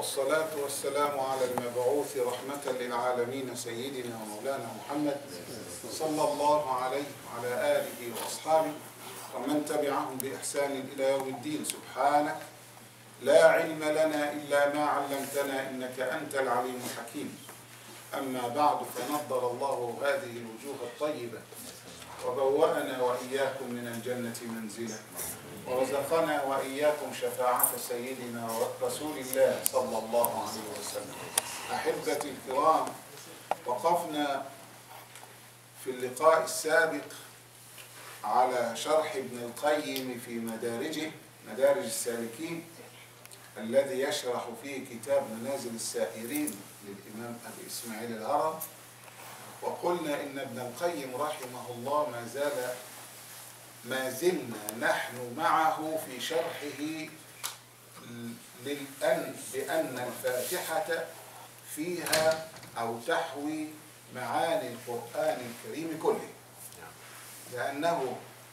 والصلاة والسلام على المبعوث رحمة للعالمين سيدنا ومولانا محمد صلى الله عليه وعلى آله وأصحابه ومن تبعهم بإحسان إلى يوم الدين سبحانك لا علم لنا إلا ما علمتنا إنك أنت العليم الحكيم أما بعد فنضر الله هذه الوجوه الطيبة وبوأنا وإياكم من الجنة منزلا ورزقنا وإياكم شفاعة سيدنا ورسول الله صلى الله عليه وسلم أحبتي الكرام وقفنا في اللقاء السابق على شرح ابن القيم في مدارجه مدارج السالكين الذي يشرح فيه كتاب منازل السائرين للإمام أبي إسماعيل الهرم وقلنا إن ابن القيم رحمه الله ما زال ما زلنا نحن معه في شرحه للأن بأن الفاتحة فيها أو تحوي معاني القرآن الكريم كله لأنه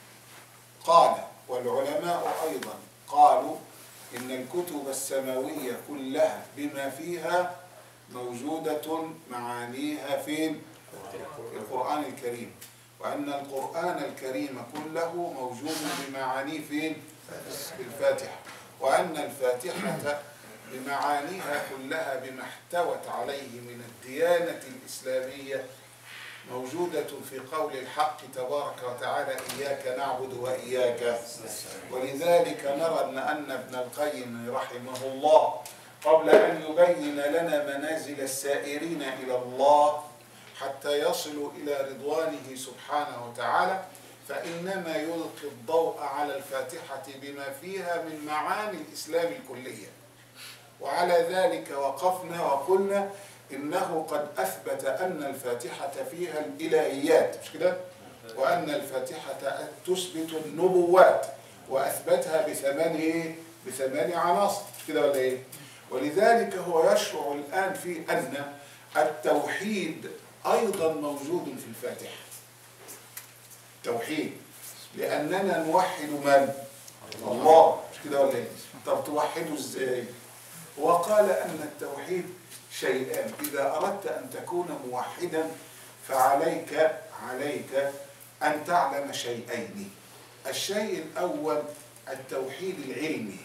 قال والعلماء أيضا قالوا إن الكتب السماوية كلها بما فيها موجودة معانيها فين؟ في القرآن الكريم وأن القرآن الكريم كله موجود بمعانيه فين؟ في الفاتحة وأن الفاتحة بمعانيها كلها بما احتوت عليه من الديانة الإسلامية موجودة في قول الحق تبارك وتعالى إياك نعبد وإياك ولذلك نرى أن أن ابن القيم رحمه الله قبل أن يبين لنا منازل السائرين إلى الله حتى يصلوا إلى رضوانه سبحانه وتعالى فإنما يلقي الضوء على الفاتحة بما فيها من معاني الإسلام الكلية وعلى ذلك وقفنا وقلنا إنه قد أثبت أن الفاتحة فيها الإلهيات مش كده؟ وأن الفاتحة تثبت النبوات وأثبتها بثمان إيه؟ بثمان عناصر مش كده ولا إيه؟ ولذلك هو يشرع الآن في أن التوحيد أيضا موجود في الفاتحة توحيد لأننا نوحد من؟ الله مش كده ولا إيه؟ طب توحده إزاي؟ وقال أن التوحيد شيئان إذا أردت أن تكون موحدا فعليك عليك أن تعلم شيئين الشيء الأول التوحيد العلمي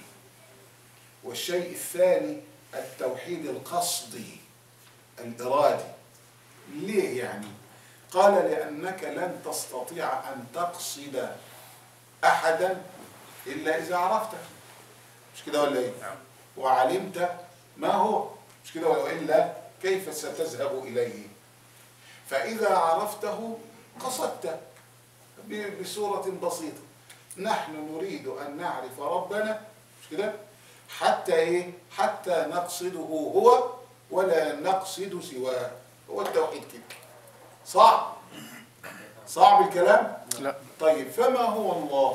والشيء الثاني التوحيد القصدي الإرادي ليه يعني؟ قال لأنك لن تستطيع أن تقصد أحدا إلا إذا عرفته مش كده ولا إيه؟ وعلمت ما هو مش كده وإلا كيف ستذهب إليه فإذا عرفته قصدت بصورة بسيطة نحن نريد أن نعرف ربنا مش كده حتى إيه حتى نقصده هو ولا نقصد سواه هو التوحيد كده صعب صعب الكلام لا طيب فما هو الله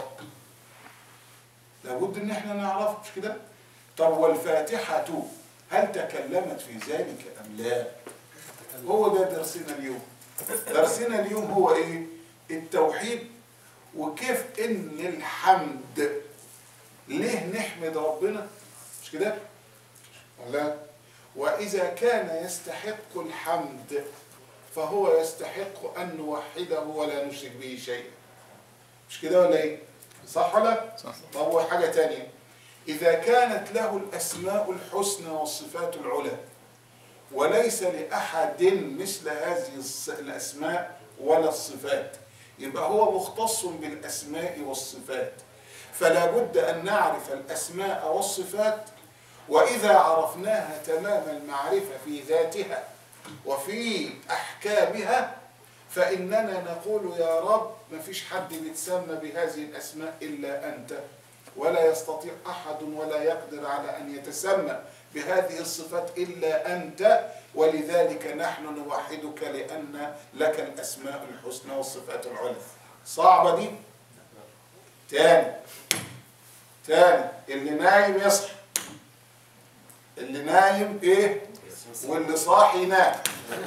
لابد ان احنا نعرف مش كده طب والفاتحة هل تكلمت في ذلك ام لا هو ده درسنا اليوم درسنا اليوم هو ايه التوحيد وكيف ان الحمد ليه نحمد ربنا مش كده ولا واذا كان يستحق الحمد فهو يستحق ان نوحده ولا نشرك به شيئا مش كده ولا ايه صح ولا صح. طب وحاجه تانية اذا كانت له الاسماء الحسنى والصفات العلى وليس لاحد مثل هذه الص- الاسماء ولا الصفات يبقى هو مختص بالاسماء والصفات فلا بد ان نعرف الاسماء والصفات واذا عرفناها تمام المعرفه في ذاتها وفي احكامها فاننا نقول يا رب ما فيش حد بيتسمى بهذه الاسماء الا انت ولا يستطيع احد ولا يقدر على ان يتسمى بهذه الصفات الا انت ولذلك نحن نوحدك لان لك الاسماء الحسنى والصفات العلى صعبه دي تاني تاني اللي نايم يصحى اللي نايم ايه واللي صاحي ينام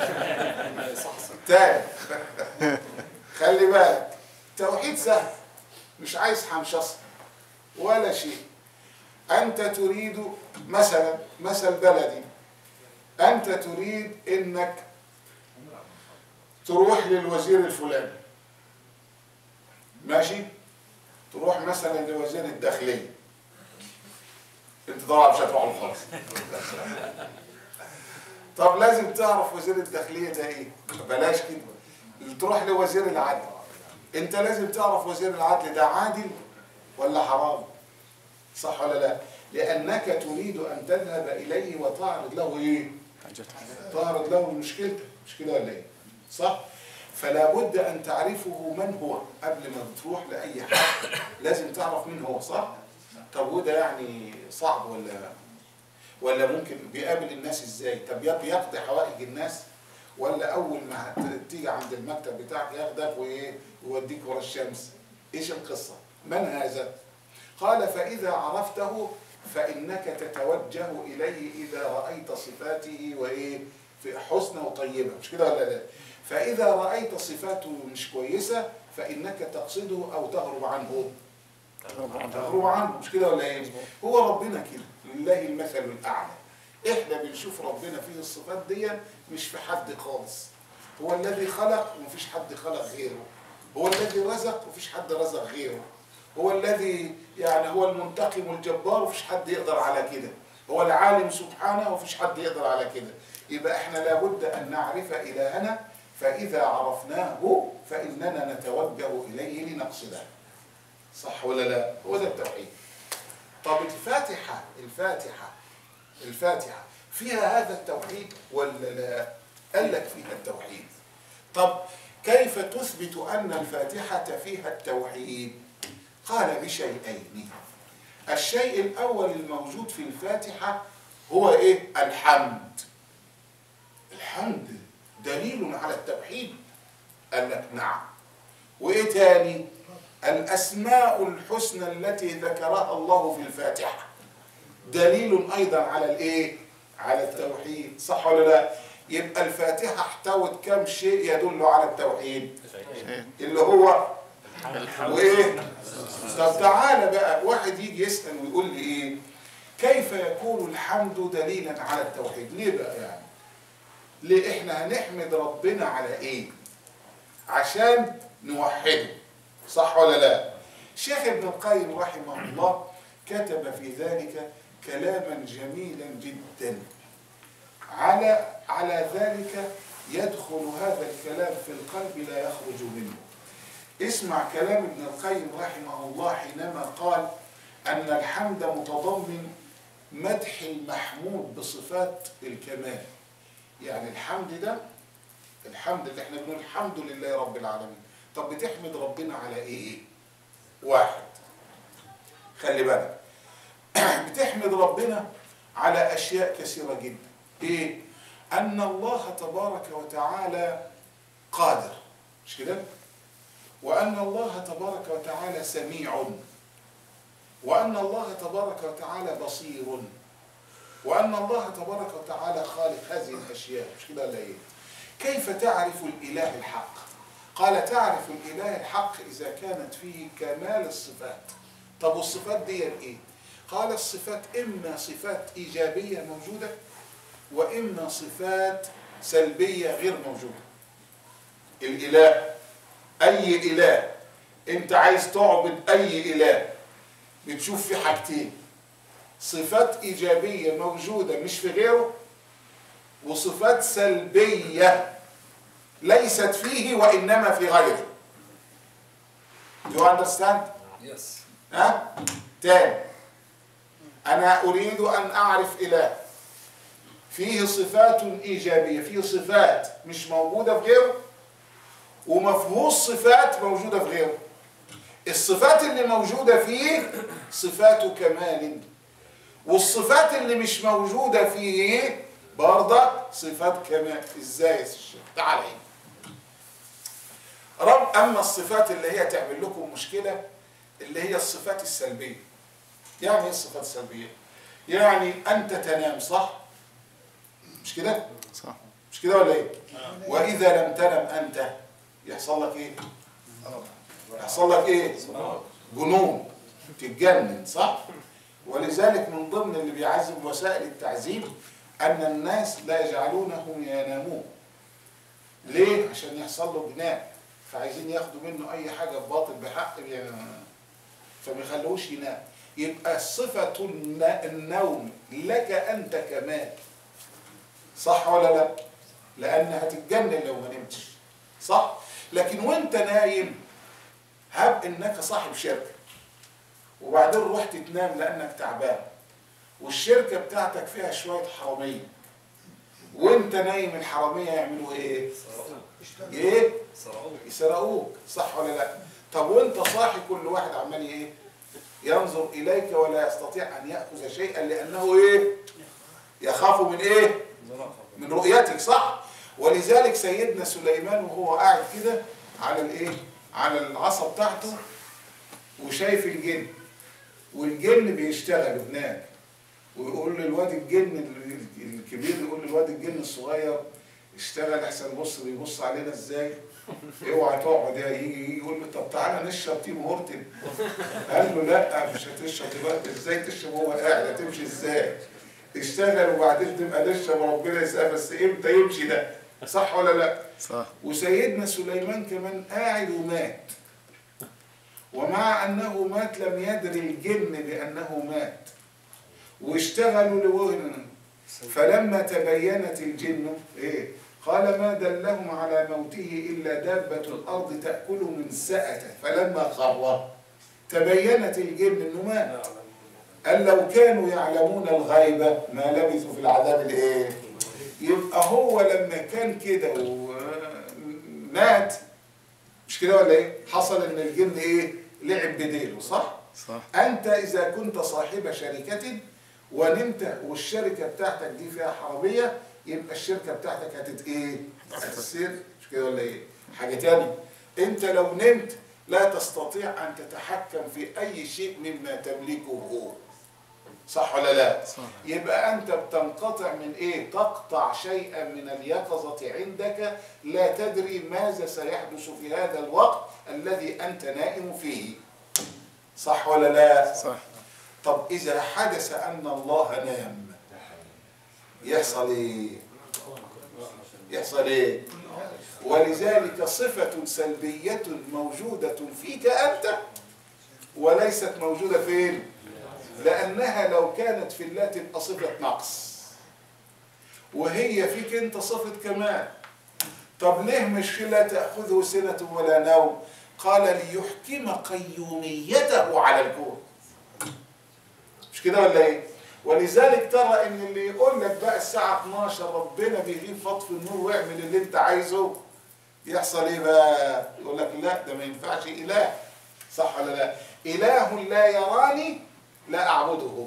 تاني خلي بالك توحيد سهل مش عايز حمشصه ولا شيء أنت تريد مثلا مثل بلدي أنت تريد إنك تروح للوزير الفلاني ماشي تروح مثلا لوزير الداخلية انت طبعا مش هتروح له خالص طب لازم تعرف وزير الداخلية ده ايه بلاش كده تروح لوزير العدل انت لازم تعرف وزير العدل ده عادل ولا حرام صح ولا لا لانك تريد ان تذهب اليه وتعرض له ايه تعرض له مشكلتك مش كده ولا ايه صح فلا بد ان تعرفه من هو قبل ما تروح لاي حد لازم تعرف مين هو صح طب وده يعني صعب ولا ولا ممكن بيقابل الناس ازاي طب يا بيقضي حوائج الناس ولا اول ما هت- تيجي عند المكتب بتاعك ياخدك وايه ويوديك ورا الشمس ايش القصه من هذا قال فاذا عرفته فانك تتوجه اليه اذا رايت صفاته وايه في حسنى وطيبه مش كده ولا لا فاذا رايت صفاته مش كويسه فانك تقصده او تهرب عنه تهرب عنه مش كده ولا ايه هو ربنا كده لله المثل الاعلى احنا بنشوف ربنا فيه الصفات دي مش في حد خالص هو الذي خلق ومفيش حد خلق غيره هو الذي رزق ومفيش حد رزق غيره هو الذي يعني هو المنتقم الجبار ومفيش حد يقدر على كده هو العالم سبحانه ومفيش حد يقدر على كده يبقى احنا لابد ان نعرف الهنا فاذا عرفناه فاننا نتوجه اليه لنقصده صح ولا لا هو ده التوحيد طب الفاتحه الفاتحه الفاتحه فيها هذا التوحيد ولا لا قال لك فيها التوحيد طب كيف تثبت ان الفاتحه فيها التوحيد قال بشيئين الشيء الاول الموجود في الفاتحه هو ايه الحمد الحمد دليل على التوحيد قال لك نعم وايه تاني الاسماء الحسنى التي ذكرها الله في الفاتحه دليل ايضا على الايه على التوحيد صح ولا لا يبقى الفاتحه احتوت كم شيء يدل على التوحيد اللي هو وايه طب تعالى بقى واحد يجي يسال ويقول لي ايه كيف يكون الحمد دليلا على التوحيد ليه بقى يعني ليه احنا هنحمد ربنا على ايه عشان نوحده صح ولا لا شيخ ابن القيم رحمه الله كتب في ذلك كلاما جميلا جدا على على ذلك يدخل هذا الكلام في القلب لا يخرج منه اسمع كلام ابن القيم رحمه الله حينما قال أن الحمد متضمن مدح المحمود بصفات الكمال يعني الحمد ده الحمد اللي احنا بنقول الحمد لله رب العالمين طب بتحمد ربنا على ايه واحد خلي بالك بتحمد ربنا على اشياء كثيره جدا ايه ان الله تبارك وتعالى قادر مش كده وان الله تبارك وتعالى سميع وان الله تبارك وتعالى بصير وان الله تبارك وتعالى خالق هذه الاشياء مش كده ولا ايه كيف تعرف الاله الحق قال تعرف الاله الحق اذا كانت فيه كمال الصفات طب والصفات دي ايه قال الصفات اما صفات ايجابيه موجوده واما صفات سلبيه غير موجوده الاله اي اله انت عايز تعبد اي اله بتشوف في حاجتين صفات ايجابيه موجوده مش في غيره وصفات سلبيه ليست فيه وانما في غيره Do you understand? Yes. ها؟ تاني أنا أريد أن أعرف إله فيه صفات إيجابية فيه صفات مش موجودة في غيره ومفهوش صفات موجودة في غيره الصفات اللي موجودة فيه صفات كمال والصفات اللي مش موجودة فيه برضه صفات كمال ازاي يا الشيخ تعال هنا رب اما الصفات اللي هي تعمل لكم مشكله اللي هي الصفات السلبيه يعني ايه الصفات السلبيه يعني انت تنام صح مش كده صح مش كده ولا ايه واذا لم تنم انت يحصل لك ايه يحصل لك ايه جنون تتجنن صح ولذلك من ضمن اللي بيعذب وسائل التعذيب أن الناس لا يجعلونهم ينامون ليه؟ عشان يحصل له جنان فعايزين ياخدوا منه أي حاجة باطل بحق يعني فما يخلوش ينام يبقى صفة الن- النوم لك أنت كمان صح ولا لا؟ لأن هتتجنن لو ما نمتش صح؟ لكن وانت نايم هب انك صاحب شركة وبعدين رحت تنام لأنك تعبان والشركة بتاعتك فيها شوية حرامية وانت نايم الحرامية يعملوا ايه؟ ايه؟ يسرقوك صح ولا لا؟ طب وانت صاحي كل واحد عمال ايه؟ ينظر اليك ولا يستطيع ان ياخذ شيئا لانه ايه؟ يخاف من ايه؟ من رؤيتك صح؟ ولذلك سيدنا سليمان وهو قاعد كده على الايه؟ على العصا بتاعته وشايف الجن والجن بيشتغل هناك ويقول للواد الجن الكبير يقول للواد الجن الصغير اشتغل احسن بص بيبص علينا ازاي اوعى تقعد يا يجي يجي يقول له طب تعالى نشرب تيم هورتن قال له لا مش هتشرب دلوقتي ازاي تشرب وهو قاعد هتمشي ازاي تشتغل وبعدين تبقى نشرب وربنا يسأل بس امتى يمشي ده صح ولا لا صح وسيدنا سليمان كمان قاعد ومات ومع انه مات لم يدري الجن بانه مات واشتغلوا لوهن فلما تبينت الجن ايه قال ما دلهم على موته الا دابه الارض تاكل من سأته فلما خر تبينت الجن انه مات قال لو كانوا يعلمون الغيب ما لبثوا في العذاب الايه يبقى هو لما كان كده ومات مش كده ولا ايه حصل ان الجن ايه لعب بديله صح صح انت اذا كنت صاحب شركه ونمت والشركه بتاعتك دي فيها حراميه يبقى الشركه بتاعتك هتت ايه هتسير مش كده ولا ايه حاجه تاني انت لو نمت لا تستطيع ان تتحكم في اي شيء مما تملكه صح ولا لا صح يبقى انت بتنقطع من ايه تقطع شيئا من اليقظه عندك لا تدري ماذا سيحدث في هذا الوقت الذي انت نائم فيه صح ولا لا صح طب اذا حدث ان الله نام يحصل ايه يحصل ايه ولذلك صفة سلبية موجودة فيك أنت وليست موجودة فين لأنها لو كانت في الله تبقى صفة نقص وهي فيك أنت صفة كمال طب ليه مش لا تأخذه سنة ولا نوم قال ليحكم قيوميته على الكون مش كده ولا ايه ولذلك ترى ان اللي يقول لك بقى الساعة 12 ربنا بيغيب فطف النور واعمل اللي انت عايزه يحصل ايه بقى يقول لك لا ده ما ينفعش اله صح ولا لا اله لا يراني لا اعبده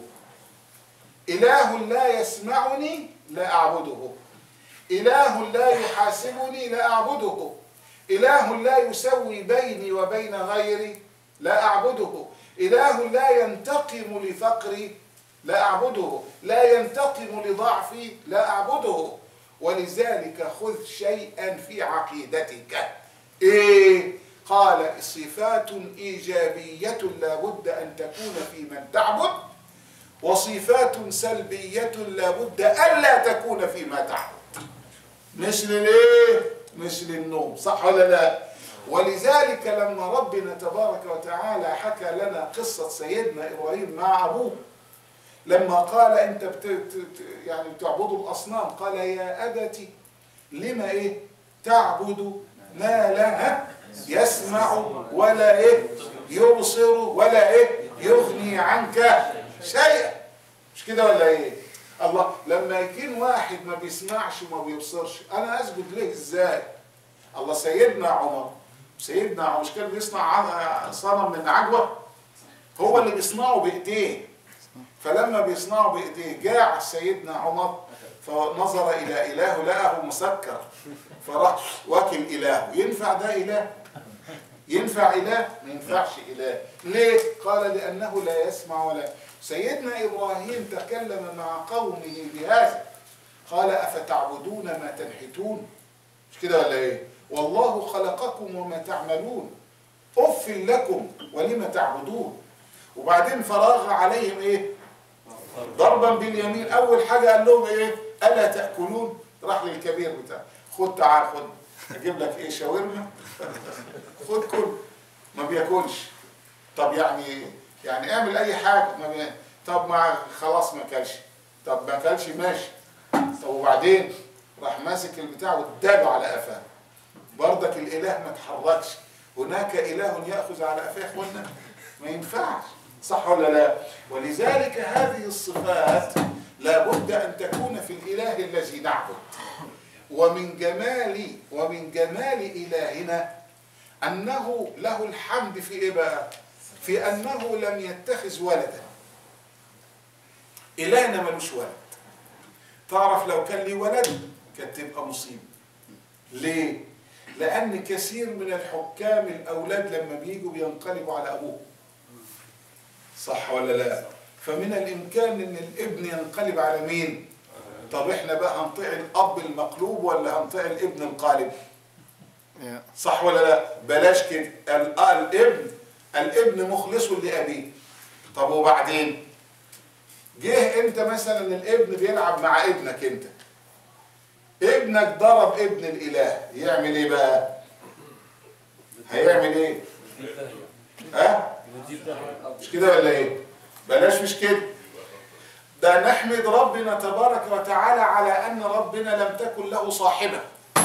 اله لا يسمعني لا اعبده اله لا يحاسبني لا اعبده اله لا يسوي بيني وبين غيري لا اعبده اله لا ينتقم لفقري لا اعبده لا ينتقم لضعفي لا اعبده ولذلك خذ شيئا في عقيدتك ايه قال صفات ايجابيه لا بد ان تكون في من تعبد وصفات سلبيه لا بد الا تكون فيما تعبد مثل الايه مثل النوم صح ولا لا ولذلك لما ربنا تبارك وتعالى حكى لنا قصة سيدنا إبراهيم مع أبوه لما قال أنت بت... بت- يعني بتعبدوا الأصنام قال يا أبت لما إيه تعبد ما لا يسمع ولا إيه يبصر ولا إيه يغني عنك شيئا مش كده ولا إيه الله لما يكون واحد ما بيسمعش وما بيبصرش أنا أسجد ليه إزاي الله سيدنا عمر سيدنا عمر مش كان بيصنع ع- صنم من عجوة هو اللي بيصنعه بإيديه فلما بيصنعه بإيديه جاع سيدنا عمر فنظر إلى إله لقاه مسكر فراح واكل إله ينفع ده إله ينفع إله ما ينفعش إله ليه قال لأنه لا يسمع ولا سيدنا إبراهيم تكلم مع قومه بهذا قال أفتعبدون ما تنحتون مش كده ولا ايه والله خلقكم وما تعملون اف لكم ولم تعبدون وبعدين فراغ عليهم ايه ضربا باليمين اول حاجه قال لهم ايه الا تاكلون راح للكبير بتاعه خد تعال خد اجيب لك ايه شاورما خد كل ما بياكلش طب يعني يعني اعمل اي حاجه ما بي... طب ما خلاص ما كلش طب ما كلش ماشي طب وبعدين راح ماسك البتاع واداله على قفاه برضك الاله ما اتحركش هناك اله ياخذ على قفاه يا اخوانا ما ينفعش صح ولا لا ولذلك هذه الصفات لابد ان تكون في الاله الذي نعبد ومن جمال ومن جمال الهنا انه له الحمد في ايه بقى في انه لم يتخذ ولدا الهنا ملوش ولد تعرف لو كان لي ولد كانت تبقى مصيبه ليه لان كثير من الحكام الاولاد لما بيجوا بينقلبوا على ابوه صح ولا لا فمن الامكان ان الابن ينقلب على مين طب احنا بقى هنطيع الاب المقلوب ولا هنطيع الابن القالب صح ولا لا بلاش كده ال- الابن الابن مخلص لابيه طب وبعدين جه انت مثلا الابن بيلعب مع ابنك انت ابنك ضرب ابن الاله يعمل ايه بقى هيعمل ايه ها مش كده ولا ايه بلاش مش كده ده نحمد ربنا تبارك وتعالى على ان ربنا لم تكن له صاحبه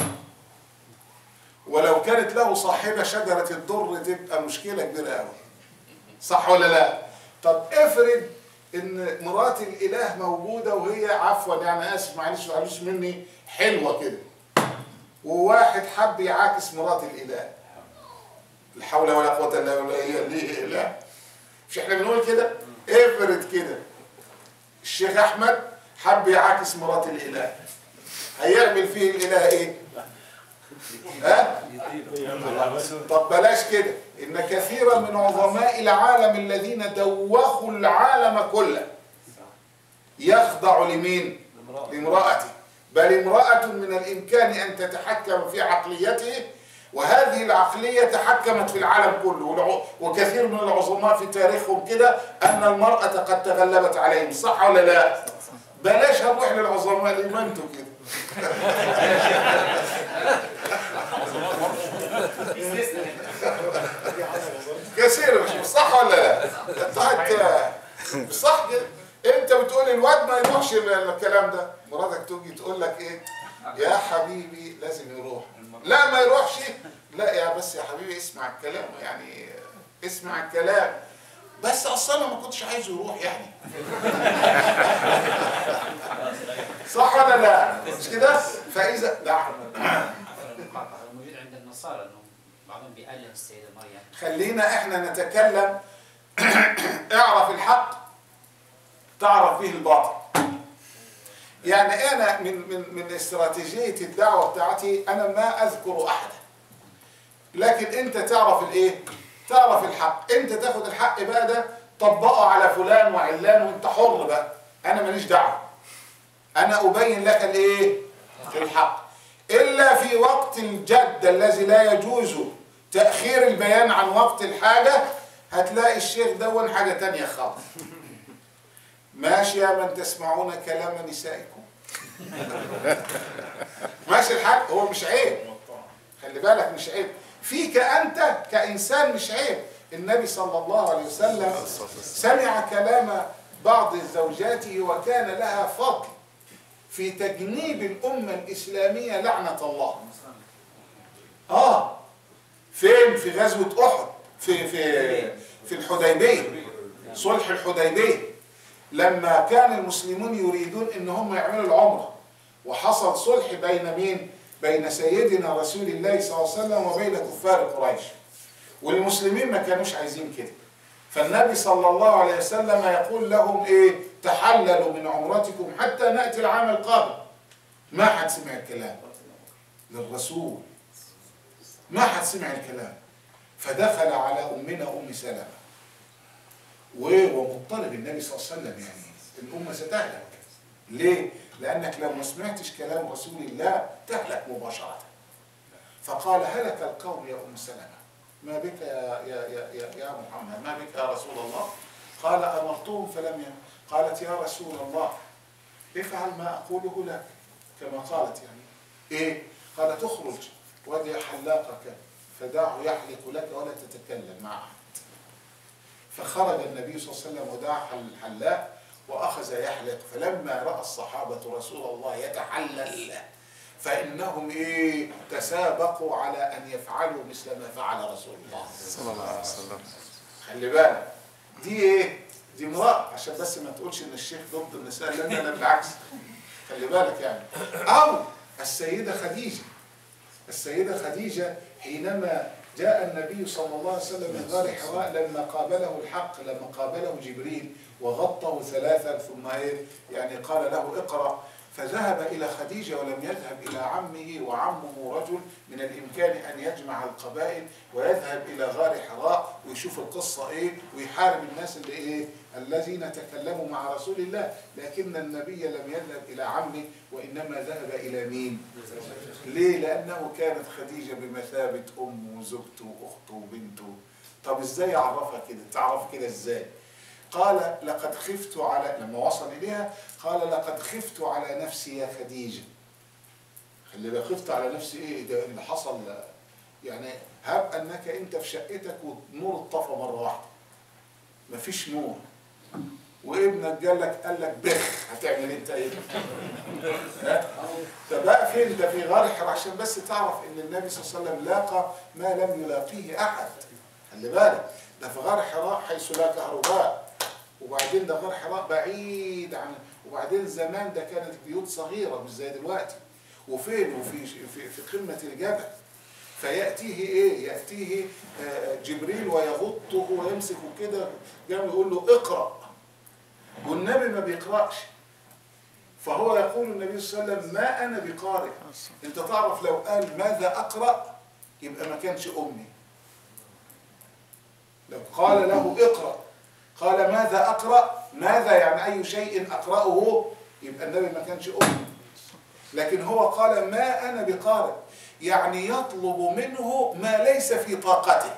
ولو كانت له صاحبه شجره الضر تبقى مشكله كبيره قوي صح ولا لا طب افرض ان مرات الاله موجوده وهي عفوا يعني اسف معلش معلش مني حلوه كده وواحد حب يعاكس مرات الاله لا حول ولا قوه الا بالله هي ليه اله مش احنا بنقول كده افرض كده الشيخ احمد حب يعاكس مرات الاله هيعمل فيه الاله ايه ها طب بلاش كده ان كثيرا من عظماء العالم الذين دوخوا العالم كله يخضع لمين لامرأته بل امرأة من الإمكان أن تتحكم في عقليته وهذه العقلية تحكمت في العالم كله والع- وكثير من العظماء في تاريخهم كده أن المرأة قد تغلبت عليهم صح ولا لا بلاش نروح للعظماء اللي ما انتوا كده كثير مش صح ولا لا طيب مش صح كده انت بتقول الواد ما يروحش ال- الكلام ده مراتك تيجي تقول لك ايه يا حبيبي لازم يروح لا ما يروحش لا يا بس يا حبيبي اسمع الكلام يعني اسمع الكلام بس اصلا انا ما كنتش عايزه يروح يعني صح ولا لا مش كده فاذا ده موجود عند النصارى انه بعضهم بيأله السيدة مريم خلينا احنا نتكلم اعرف الحق تعرف به الباطل يعني انا من من من استراتيجيه الدعوه بتاعتي انا ما اذكر احدا لكن انت تعرف الايه تعرف الحق انت تاخد الحق بقى ده طبقه على فلان وعلان وانت حر بقى انا ماليش دعوه انا ابين لك الايه الحق الا في وقت الجد الذي لا يجوز تاخير البيان عن وقت الحاجه هتلاقي الشيخ دون حاجه تانية خالص ماشي يا من تسمعون كلام نسائكم ماشي الحال هو مش عيب خلي بالك مش عيب فيك انت كانسان مش عيب النبي صلى الله عليه وسلم سمع كلام بعض زوجاته وكان لها فضل في تجنيب الامه الاسلاميه لعنه الله اه فين في غزوه احد في في في الحديبيه صلح الحديبيه لما كان المسلمون يريدون ان هم يعملوا العمره وحصل صلح بين مين بين سيدنا رسول الله صلى الله عليه وسلم وبين كفار قريش والمسلمين ما كانوش عايزين كده فالنبي صلى الله عليه وسلم يقول لهم ايه تحللوا من عمرتكم حتى ناتي العام القادم ما حد سمع الكلام للرسول ما حد سمع الكلام فدخل على امنا ام سلمه و- ومضطرب النبي صلى الله عليه وسلم يعني الامه ستهلك ليه؟ لانك لو ما سمعتش كلام رسول الله تهلك مباشره فقال هلك القوم يا ام سلمه ما بك يا يا يا يا, يا محمد ما بك يا رسول الله قال امرتهم فلم ي... قالت يا رسول الله افعل ما أقوله لك كما قالت يعني إيه قال تخرج ودع حلاقك فدعه يحلق لك ولا تتكلم مع أحد فخرج النبي صلى الله عليه وسلم ودعا الحلاق وأخذ يحلق فلما رأى الصحابة رسول الله يتحلل فإنهم إيه تسابقوا على أن يفعلوا مثل ما فعل رسول الله صلى الله عليه وسلم خلي بالك دي ايه دي امرأة عشان بس ما تقولش ان الشيخ ضد النساء لان انا بالعكس خلي بالك يعني او السيدة خديجة السيدة خديجة حينما جاء النبي صلى الله عليه وسلم من غار حراء لما قابله الحق لما قابله جبريل وغطه ثلاثا ثم ايه يعني قال له اقرأ فذهب إلى خديجة ولم يذهب إلى عمه وعمه رجل من الإمكان أن يجمع القبائل ويذهب إلى غار حراء ويشوف القصة إيه ويحارب الناس اللي إيه الذين تكلموا مع رسول الله لكن النبي لم يذهب إلى عمه وإنما ذهب إلى مين ليه لأنه كانت خديجة بمثابة أمه وزوجته وأخته وبنته طب إزاي يعرفها كده تعرف كده إزاي قال لقد خفت على لما وصل إليها قال لقد خفت على نفسي يا خديجة خلي بالك خفت على نفسي إيه ده اللي حصل يعني هب أنك أنت في شقتك والنور اتطفى مرة واحدة مفيش نور وابنك قال لك قال لك بخ هتعمل انت ايه؟ ها؟ فبقى فين ده في غار حراء عشان بس تعرف ان النبي صلى الله عليه وسلم لاقى ما لم يلاقيه احد خلي بالك ده في غار حراء حيث لا كهرباء وبعدين ده غار حراء بعيد عن وبعدين زمان ده كانت بيوت صغيرة مش زي دلوقتي وفين وفي في, في قمة الجبل فيأتيه ايه يأتيه آه، جبريل ويغطه ويمسكه كده جنبه يقول له اقرأ والنبي ما بيقرأش فهو يقول النبي صلى الله عليه وسلم ما أنا بقارئ انت تعرف لو قال ماذا أقرأ يبقى ما كانش أمي لو قال له اقرأ قال ماذا أقرأ ماذا يعني أي شيء أقرأه يبقى النبي ما كانش أمي لكن هو قال ما أنا بقارئ يعني يطلب منه ما ليس في طاقته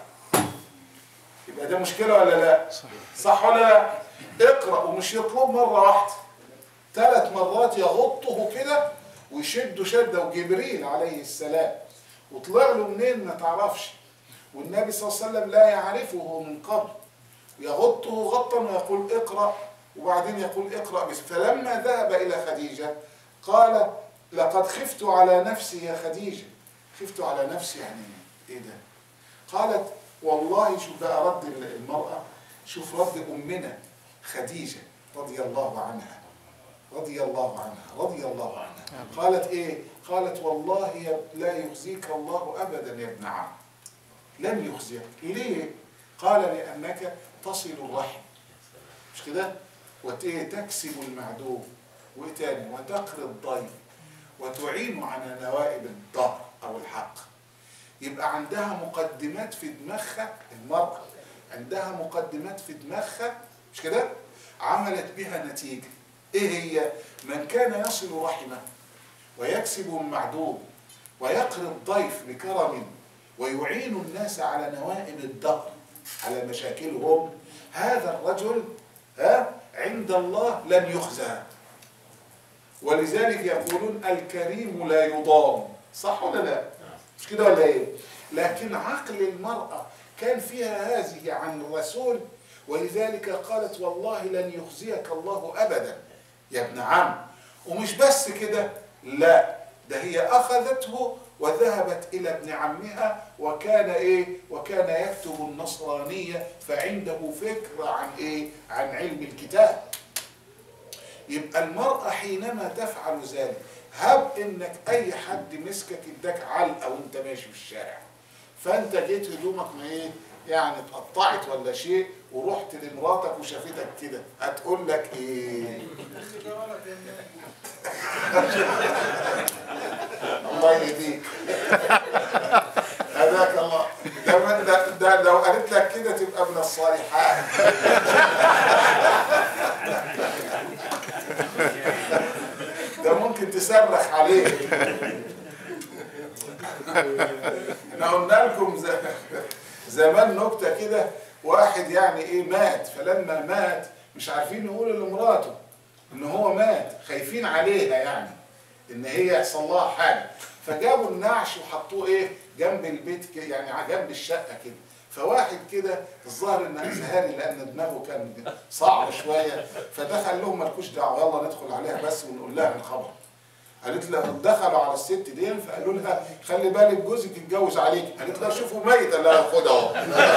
يبقى ده مشكلة ولا لا صح ولا لا اقرأ ومش يطلب مرة واحدة ثلاث مرات يغطه كده ويشده شدة وجبريل عليه السلام وطلع له منين ما تعرفش والنبي صلى الله عليه وسلم لا يعرفه من قبل يغطه غطا ويقول اقرأ وبعدين يقول اقرأ بس فلما ذهب إلى خديجة قال لقد خفت على نفسي يا خديجة خفت على نفسي يعني ايه ده قالت والله شوف بقى رد المرأة شوف رد أمنا خديجة رضي الله عنها رضي الله عنها رضي الله عنها قالت ايه قالت والله يا- لا يخزيك الله أبدا يا ابن عم لن يخزيك ليه قال لأنك تصل الرحم مش كده وتكسب المعدوم وايه تاني وتقري الضيف وتعين على نوائب الظهر او الحق يبقى عندها مقدمات في دماغها المرأة عندها مقدمات في دماغها مش كده عملت بها نتيجة ايه هي من كان يصل رحمه ويكسب المعدوم ويقري الضيف بكرم ويعين الناس على نوائب الدهر على مشاكلهم هذا الرجل ها عند الله لن يخزى ولذلك يقولون الكريم لا يضام صح ولا لا مش كده ولا ايه لكن عقل المرأة كان فيها هذه عن الرسول ولذلك قالت والله لن يخزيك الله أبدا يا ابن عم ومش بس كده لا ده هي أخذته وذهبت إلى ابن عمها وكان إيه وكان يكتب النصرانية فعنده فكرة عن إيه عن علم الكتاب يبقى المرأة حينما تفعل ذلك هب انك اي حد مسكك اداك علقه وانت ماشي في الشارع فانت جيت هدومك ما ايه يعني اتقطعت ولا شيء ورحت لمراتك وشافتك كده هتقول لك ايه الله يهديك هداك الله ده, من- ده, ده لو قالت لك كده تبقى من الصالحات ده ممكن تصرخ عليه احنا قلنا لكم ز- زمان نكته كده واحد يعني ايه مات فلما مات مش عارفين يقولوا لمراته ان هو مات خايفين عليها يعني ان هي يحصل لها حاجه فجابوا النعش وحطوه ايه جنب البيت كده يعني ع- جنب الشقه كده فواحد كده الظاهر ان ازهري لان دماغه كان صعب شويه فدخل لهم مالكوش دعوه يلا ندخل عليها بس ونقول لها الخبر قالت له دخلوا على الست دي فقالوا لها خلي بالك جوزك اتجوز عليك قالت لها شوفوا ميت قال لها خد اهو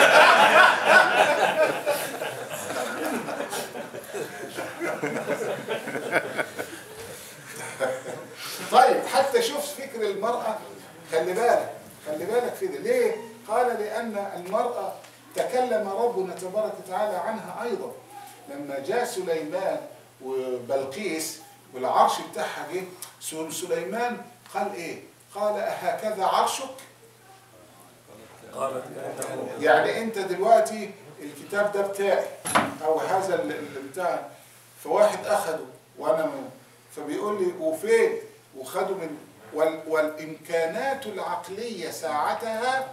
طيب حتى شوف فكر المرأة خلي بالك خلي بالك كده ليه؟ قال لأن المرأة تكلم ربنا تبارك وتعالى عنها أيضا لما جاء سليمان وبلقيس والعرش بتاعها جه سل- سليمان قال إيه؟ قال أهكذا عرشك؟ قالت كأنه يعني انت دلوقتي الكتاب ده بتاعي او هذا ال- ال- بتاع فواحد اخده وانا من فبيقول لي وفين وخده من وال والامكانات العقليه ساعتها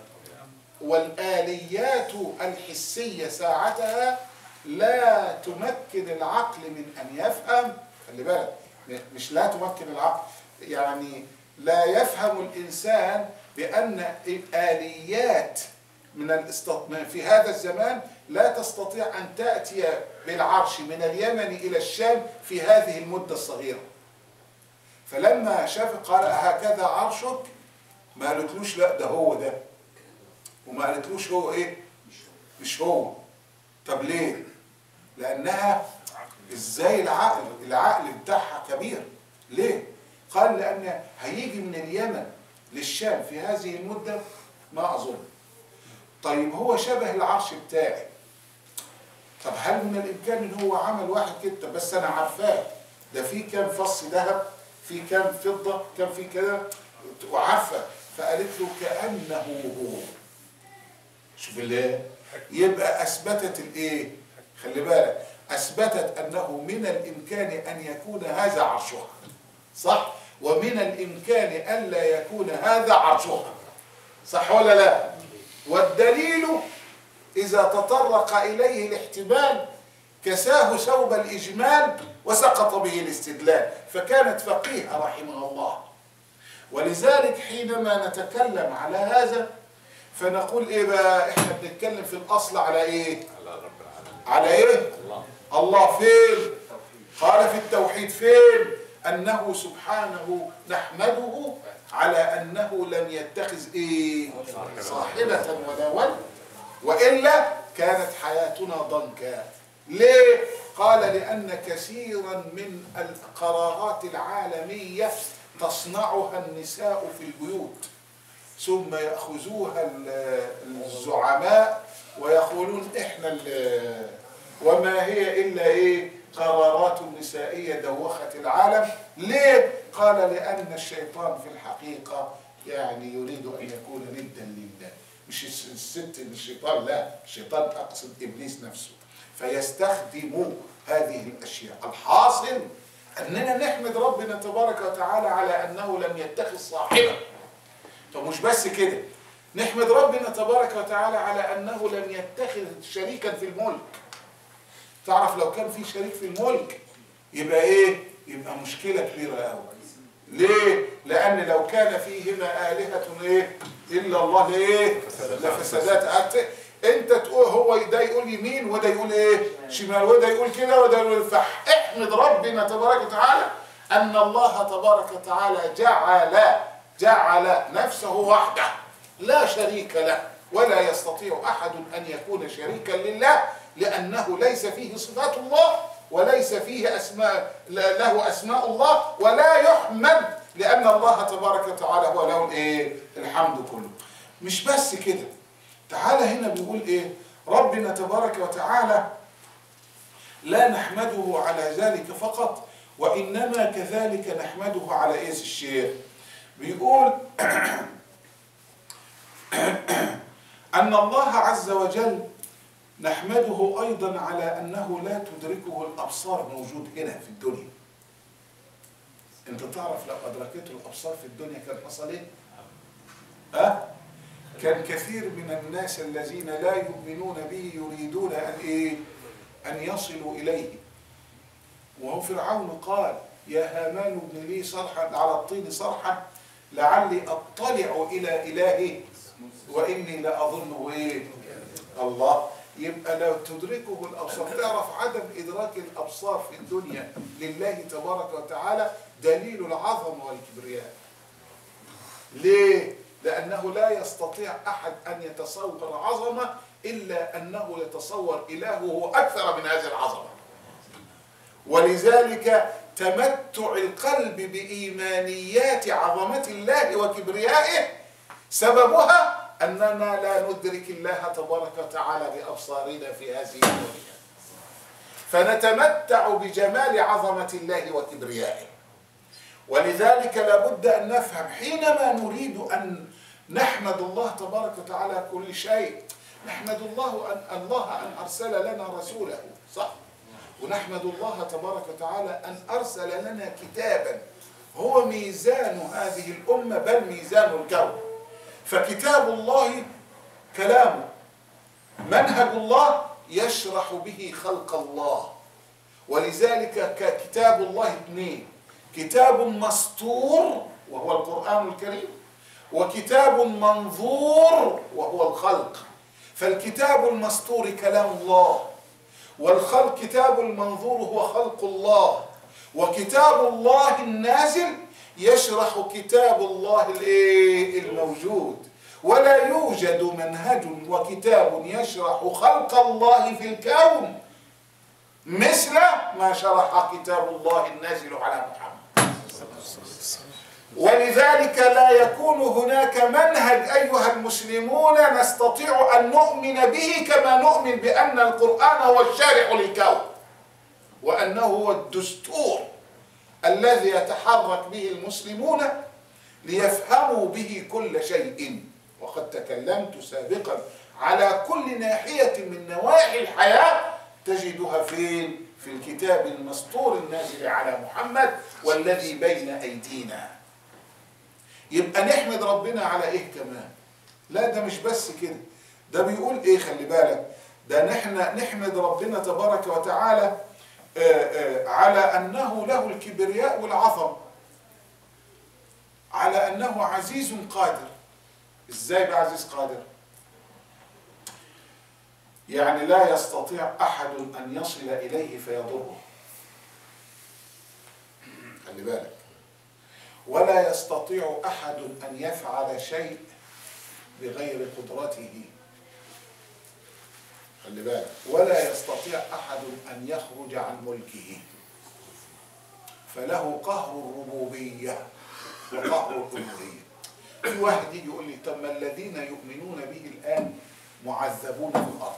والاليات الحسيه ساعتها لا تمكن العقل من ان يفهم خلي بالك م- مش لا تمكن العقل يعني لا يفهم الانسان بان الاليات من الاستط... في هذا الزمان لا تستطيع ان تاتي بالعرش من اليمن الى الشام في هذه المده الصغيره فلما شاف قال هكذا عرشك ما قالتلوش لا ده هو ده وما قالتلوش هو ايه مش هو طب ليه لانها ازاي العقل العقل بتاعها كبير ليه قال لان هيجي من اليمن للشام في هذه المده ما اظن طيب هو شبه العرش بتاعي طب هل من الامكان ان هو عمل واحد كده بس انا عارفاه ده في كام فص ذهب في كام فضه كام في كده وعارفه فقالت له كانه هو شوف اللي يبقى اثبتت الايه خلي بالك اثبتت انه من الامكان ان يكون هذا عرشها صح ومن الامكان الا يكون هذا عرشها صح ولا لا والدليل اذا تطرق اليه الاحتمال كساه ثوب الاجمال وسقط به الاستدلال فكانت فقيهه رحمها الله ولذلك حينما نتكلم على هذا فنقول ايه بقى احنا بنتكلم في الاصل على ايه على رب العالمين على ايه الله الله فين قال في التوحيد فين انه سبحانه نحمده على انه لم يتخذ ايه صاحبة ولا ولد والا كانت حياتنا ضنكا ليه قال لان كثيرا من القرارات العالميه تصنعها النساء في البيوت ثم ياخذوها ال- الزعماء ويقولون احنا ال- وما هي الا ايه قرارات نسائيه دوخت العالم ليه قال لان الشيطان في الحقيقه يعني يريد ان يكون ندا لله مش الس- الست الشيطان لا الشيطان اقصد ابليس نفسه فيستخدم هذه الاشياء الحاصل اننا نحمد ربنا تبارك وتعالى على انه لم يتخذ صاحبه طب مش بس كده نحمد ربنا تبارك وتعالى على انه لم يتخذ شريكا في الملك تعرف لو كان في شريك في الملك يبقى ايه يبقى مشكله كبيره قوي ليه لان لو كان فيهما الهه ايه الا الله لايه لفسدات أت- انت تقول هو ده يقول يمين وده يقول ايه شمال وده يقول كده وده يقول فاحمد ربنا تبارك وتعالى ان الله تبارك وتعالى جعل جعل نفسه وحده لا شريك له ولا يستطيع احد ان يكون شريكا لله لانه ليس فيه صفات الله وليس فيه اسماء له اسماء الله ولا يحمد لان الله تبارك وتعالى هو له الايه الحمد كله مش بس كده تعالى هنا بيقول ايه ربنا تبارك وتعالى لا نحمده على ذلك فقط وانما كذلك نحمده على ايه الشيخ بيقول ان الله عز وجل نحمده ايضا على انه لا تدركه الابصار موجود هنا في الدنيا انت تعرف لو ادركته الابصار في الدنيا كان حصل ايه ها كان كثير من الناس الذين لا يؤمنون به يريدون ان ايه أن يصلوا إليه وهو فرعون قال يا هامان ابن لي صرحا على الطين صرحا لعلي أطلع إلى إلهي وإني لأظنه إيه الله يبقى لو تدركه الأبصار تعرف عدم إدراك الأبصار في الدنيا لله تبارك وتعالى دليل العظمة والكبرياء ليه؟ لأنه لا يستطيع أحد أن يتصور عظمة إلا أنه يتصور إلهه أكثر من هذه العظمة ولذلك تمتع القلب بإيمانيات عظمة الله وكبريائه سببها أننا لا ندرك الله تبارك وتعالى بأبصارنا في هذه الدنيا فنتمتع بجمال عظمة الله وكبريائه ولذلك لابد أن نفهم حينما نريد أن نحمد الله تبارك وتعالى كل شيء نحمد الله أن الله أن أرسل لنا رسوله صح ونحمد الله تبارك وتعالى أن أرسل لنا كتابا هو ميزان هذه الأمة بل ميزان الكون فكتاب الله كلامه منهج الله يشرح به خلق الله ولذلك كتاب الله اثنين كتاب مسطور وهو القرآن الكريم وكتاب منظور وهو الخلق فالكتاب المسطور كلام الله والخلق كتاب المنظور هو خلق الله وكتاب الله النازل يشرح كتاب الله الايه الموجود ولا يوجد منهج وكتاب يشرح خلق الله في الكون مثل ما شرح كتاب الله النازل على محمد ولذلك لا يكون هناك منهج أيها المسلمون نستطيع أن نؤمن به كما نؤمن بأن القرآن هو الشارع للكون وأنه هو الدستور الذي يتحرك به المسلمون ليفهموا به كل شيء وقد تكلمت سابقا على كل ناحية من نواحي الحياة تجدها فين؟ في الكتاب المسطور النازل على محمد والذي بين أيدينا يبقى نحمد ربنا على ايه كمان لا ده مش بس كده ده بيقول ايه خلي بالك ده نحن نحمد ربنا تبارك وتعالى آآ آآ على انه له الكبرياء والعظم على انه عزيز قادر ازاي بقى عزيز قادر يعني لا يستطيع احد ان يصل اليه فيضره خلي بالك ولا يستطيع احد ان يفعل شيء بغير قدرته خلي بالك ولا يستطيع احد ان يخرج عن ملكه فله قهر الربوبيه وقهر الالوهيه في واحد يجي يقول لي طب ما الذين يؤمنون به الان معذبون في الارض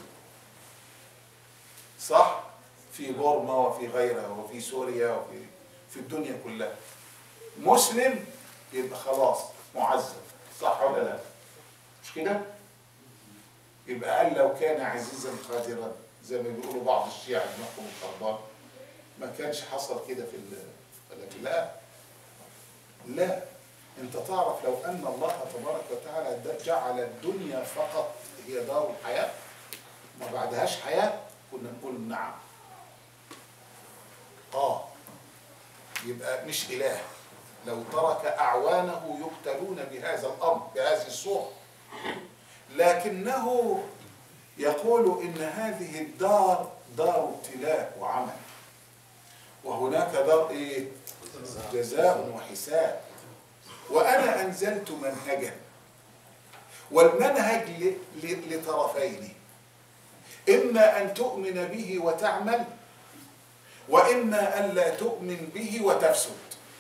صح في بورما وفي غيرها وفي سوريا وفي في الدنيا كلها مسلم يبقى خلاص معذب صح ولا لا مش كده يبقى قال لو كان عزيزا قادرا زي ما بيقولوا بعض الشيعة دماغهم الخربان ما كانش حصل كده في ال لا لا انت تعرف لو ان الله تبارك وتعالى جعل الدنيا فقط هي دار الحياة ما بعدهاش حياة كنا نقول نعم اه يبقى مش اله لو ترك اعوانه يقتلون بهذا الامر بهذه الصوره لكنه يقول ان هذه الدار دار ابتلاء وعمل وهناك دار ايه جزاء وحساب وانا انزلت منهجا والمنهج لطرفين اما ان تؤمن به وتعمل واما ان لا تؤمن به وتفسد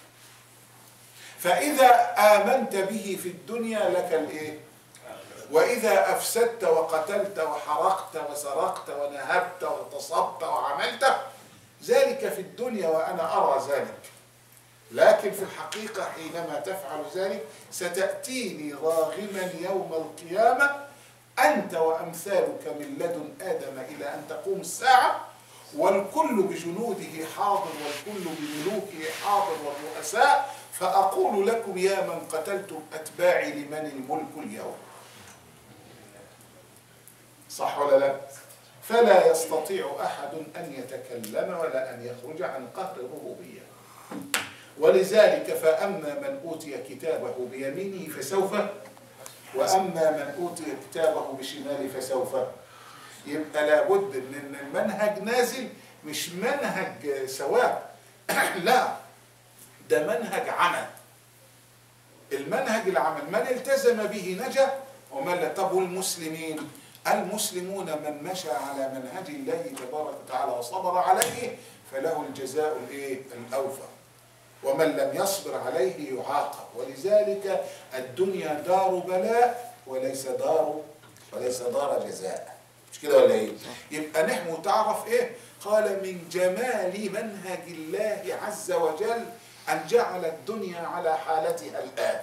فاذا امنت به في الدنيا لك الايه واذا افسدت وقتلت وحرقت وسرقت ونهبت واغتصبت وعملت ذلك في الدنيا وانا ارى ذلك لكن في الحقيقه حينما تفعل ذلك ستاتيني راغما يوم القيامه انت وامثالك من لدن ادم الى ان تقوم الساعه والكل بجنوده حاضر والكل بملوكه حاضر والرؤساء فأقول لكم يا من قتلتم أتباعي لمن الملك اليوم صح ولا لا فلا يستطيع أحد أن يتكلم ولا أن يخرج عن قهر الربوبية ولذلك فأما من أوتي كتابه بيمينه فسوف وأما من أوتي كتابه بشماله فسوف يبقى لابد من إن المنهج نازل مش منهج ثواب لا ده منهج عمل المنهج العمل من التزم به نجا ومن لا طب والمسلمين المسلمون من مشى على منهج الله تبارك وتعالى وصبر عليه فله الجزاء الايه الاوفى ومن لم يصبر عليه يعاقب ولذلك الدنيا دار بلاء وليس دار وليس دار جزاء مش كده ولا ايه يبقى نحن تعرف ايه قال من جمال منهج الله عز وجل ان جعل الدنيا على حالتها الان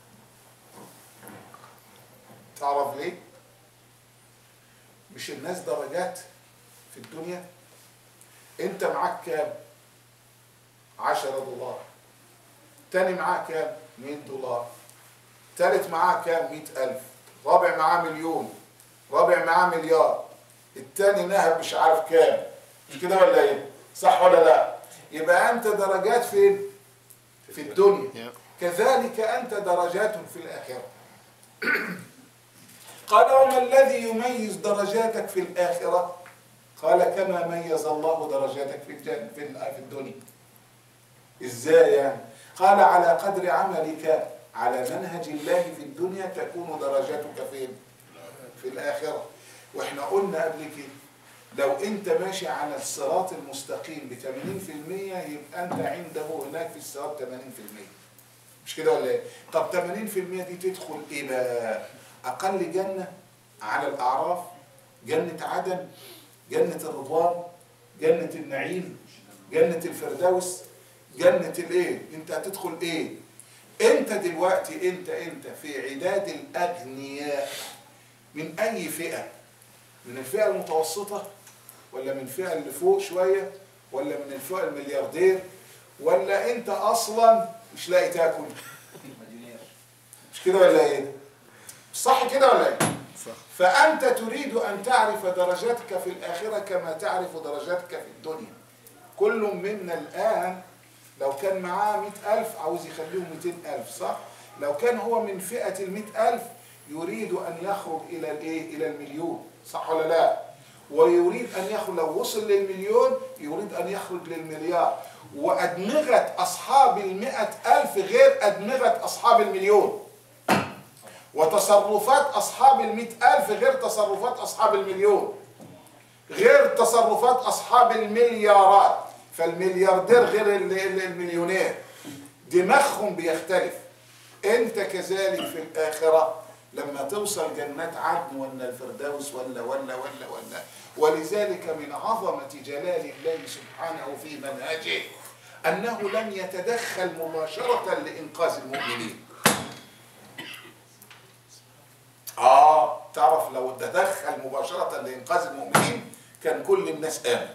تعرف ليه مش الناس درجات في الدنيا انت معاك كام عشرة دولار تاني معاه كام 100 دولار تالت معاه كام 100 ألف رابع معاه مليون رابع معاه مليار التاني نهب مش عارف كام مش كده ولا ايه صح ولا لا يبقى انت درجات فين في الدنيا كذلك انت درجات في الاخره قال وما الذي يميز درجاتك في الاخره قال كما ميز الله درجاتك في الجنة في ال- في الدنيا ازاي يعني قال على قدر عملك على منهج الله في الدنيا تكون درجاتك فين في الآخرة واحنا قلنا قبل كده لو انت ماشي على الصراط المستقيم ب 80% يبقى انت عنده هناك في الصراط 80% مش كده ولا ايه؟ طب 80% دي تدخل ايه بقى؟ اقل جنة على الاعراف جنة عدن جنة الرضوان جنة النعيم جنة الفردوس جنة الايه انت هتدخل ايه انت دلوقتي انت انت في عداد الاغنياء من اي فئة من الفئة المتوسطة ولا من الفئة اللي فوق شوية ولا من الفئة الملياردير ولا انت اصلا مش لاقي تاكل مش كده ولا ايه صح كده ولا ايه صح فأنت تريد أن تعرف درجاتك في الآخرة كما تعرف درجاتك في الدنيا كل منا الآن لو كان معاه مئة ألف عاوز يخليهم مئتين ألف صح؟ لو كان هو من فئة المئة ألف يريد أن يخرج إلى الإيه؟ إلى المليون صح ولا لا؟ ويريد أن يخرج لو وصل للمليون يريد أن يخرج للمليار وأدمغة أصحاب المئة ألف غير أدمغة أصحاب المليون وتصرفات أصحاب المئة ألف غير تصرفات أصحاب المليون غير تصرفات أصحاب المليارات فالملياردير غير ال- ال- المليونير دماغهم بيختلف أنت كذلك في الآخرة لما توصل جنات عدن ولا الفردوس ولا ولا ولا ولا ولذلك من عظمة جلال الله سبحانه في منهجه أنه لم يتدخل مباشرة لإنقاذ المؤمنين اه تعرف لو تدخل مباشرة لإنقاذ المؤمنين كان كل الناس آمن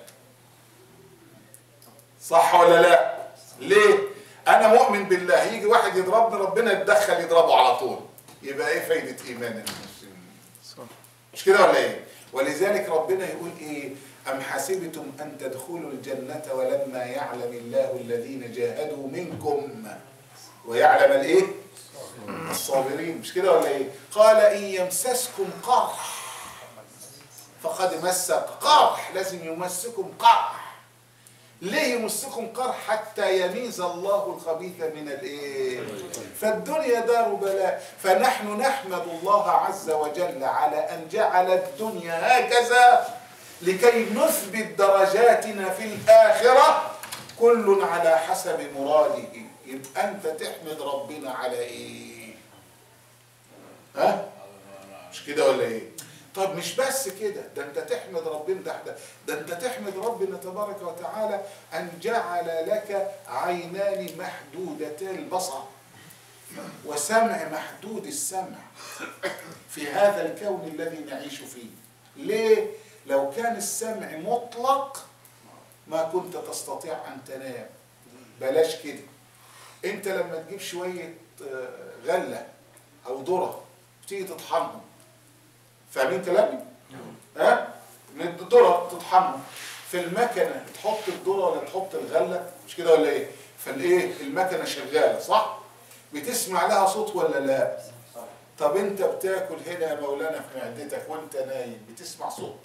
صح ولا لا ليه انا مؤمن بالله يجي واحد يضربني ربنا يتدخل يضربه على طول يبقى ايه فايدة ايمان المسلمين صح مش كده ولا ايه ولذلك ربنا يقول ايه ام حسبتم ان تدخلوا الجنة ولما يعلم الله الذين جاهدوا منكم ويعلم الايه الصابرين مش كده ولا ايه قال ان يمسسكم قرح فقد مسك قرح لازم يمسكم قرح ليه يمسكم قرح حتى يميز الله الخبيث من الايه فالدنيا دار بلاء فنحن نحمد الله عز وجل على ان جعل الدنيا هكذا لكي نثبت درجاتنا في الاخره كل على حسب مراده يبقى انت تحمد ربنا على ايه ها مش كده ولا ايه طب مش بس كده ده انت تحمد ربنا ده, ده, ده انت تحمد ربنا تبارك وتعالى ان جعل لك عينان محدودتا البصر وسمع محدود السمع في هذا الكون الذي نعيش فيه ليه لو كان السمع مطلق ما كنت تستطيع ان تنام بلاش كده انت لما تجيب شويه آه، غله او ذره تيجي تطحنهم فاهمين كلامي؟ ها؟ من الذره تطحنه في المكنه تحط الذره ولا تحط الغله مش كده ولا ايه فالايه المكنه شغاله صح بتسمع لها صوت ولا لا طب انت بتاكل هنا يا مولانا في معدتك وانت نايم بتسمع صوت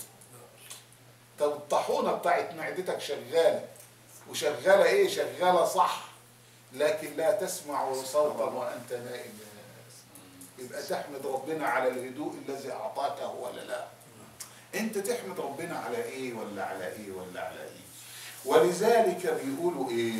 طب الطاحونه بتاعت معدتك شغاله وشغاله ايه شغاله صح لكن لا تسمع صوتا وانت نائم يبقى تحمد ربنا على الهدوء الذي اعطاكه ولا لا انت تحمد ربنا على ايه ولا على ايه ولا على ايه ولذلك بيقولوا ايه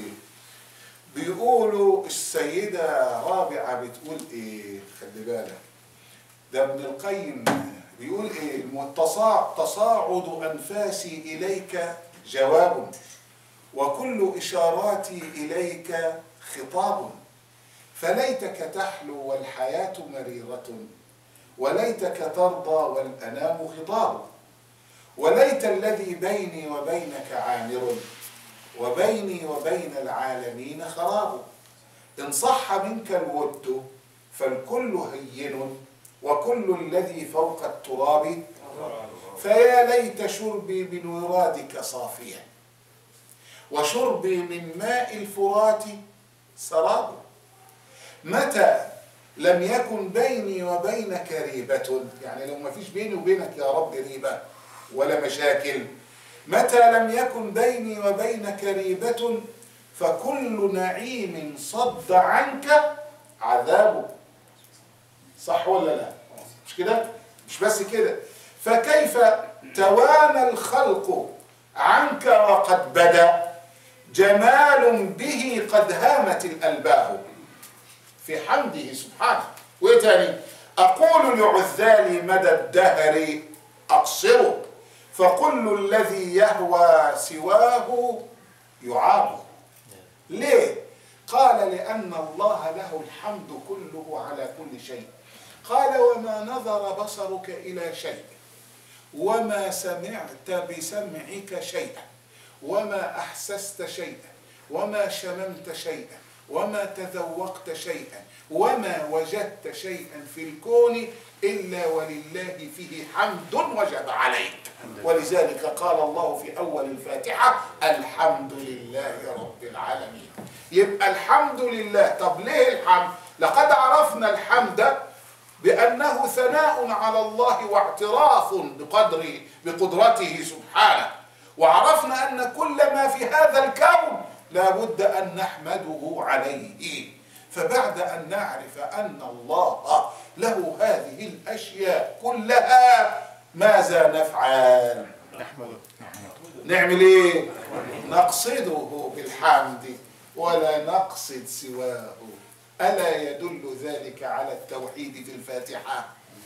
بيقولوا السيدة رابعة بتقول ايه خلي بالك ده ابن القيم بيقول ايه التصاع تصاعد انفاسي اليك جواب وكل اشاراتي اليك خطاب فليتك تحلو والحياة مريرة وليتك ترضى والأنام خطاب وليت الذي بيني وبينك عامر وبيني وبين العالمين خراب إن صح منك الود فالكل هين وكل الذي فوق التراب فيا ليت شربي من ورادك صافيا وشربي من ماء الفرات سراب متى لم يكن بيني وبينك ريبة يعني لو ما فيش بيني وبينك يا رب ريبة ولا مشاكل متى لم يكن بيني وبينك ريبة فكل نعيم صد عنك عذاب صح ولا لا مش كده مش بس كده فكيف توانى الخلق عنك وقد بدا جمال به قد هامت الألباب في حمده سبحانه وايه تاني اقول لعذالي مدى الدهر اقصره فكل الذي يهوى سواه يعاب ليه قال لان الله له الحمد كله على كل شيء قال وما نظر بصرك الى شيء وما سمعت بسمعك شيئا وما احسست شيئا وما شممت شيئا وما تذوقت شيئا وما وجدت شيئا في الكون إلا ولله فيه حمد وجب عليك ولذلك قال الله في أول الفاتحة الحمد لله رب العالمين يبقى الحمد لله طب ليه الحمد لقد عرفنا الحمد بأنه ثناء على الله واعتراف بقدره بقدرته سبحانه وعرفنا أن كل ما في هذا الكون لا بد أن نحمده عليه فبعد أن نعرف أن الله له هذه الأشياء كلها ماذا نفعل نحمده نعمل ايه نقصده بالحمد ولا نقصد سواه ألا يدل ذلك على التوحيد في الفاتحة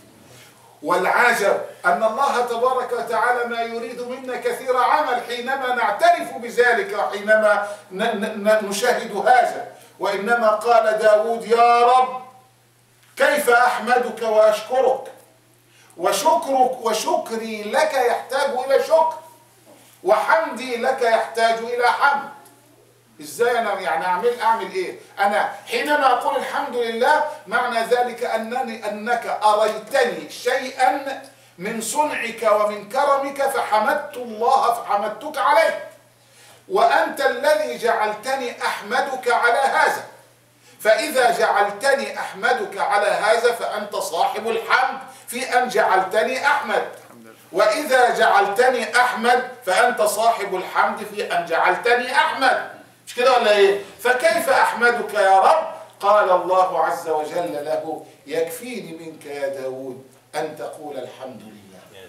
والعجب أن الله تبارك وتعالى ما يريد منا كثير عمل حينما نعترف بذلك وحينما نشاهد هذا وإنما قال داود يا رب كيف أحمدك وأشكرك وشكرك وشكري لك يحتاج إلى شكر وحمدي لك يحتاج إلى حمد ازاي انا يعني اعمل اعمل ايه انا حينما اقول الحمد لله معنى ذلك انني انك اريتني شيئا من صنعك ومن كرمك فحمدت الله فحمدتك عليه وانت الذي جعلتني احمدك على هذا فاذا جعلتني احمدك على هذا فانت صاحب الحمد في ان جعلتني احمد واذا جعلتني احمد فانت صاحب الحمد في ان جعلتني احمد مش كده ولا ايه فكيف احمدك يا رب قال الله عز وجل له يكفيني منك يا داود ان تقول الحمد لله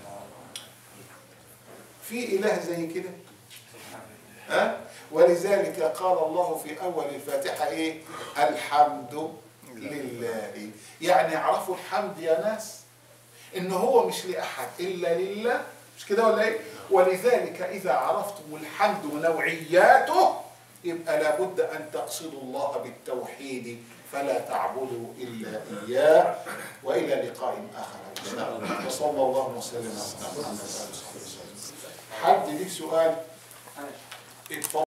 في اله زي كده ها ولذلك قال الله في اول الفاتحه ايه الحمد لله يعني اعرفوا الحمد يا ناس ان هو مش لاحد الا لله مش كده ولا ايه ولذلك اذا عرفتم الحمد ونوعياته يبقى لابد ان تقصدوا الله بالتوحيد فلا تعبدوا الا اياه والى لقاء اخر ان شاء الله وصلى الله وسلم على محمد وعلى اله وصحبه وسلم حد ليه سؤال اتفضل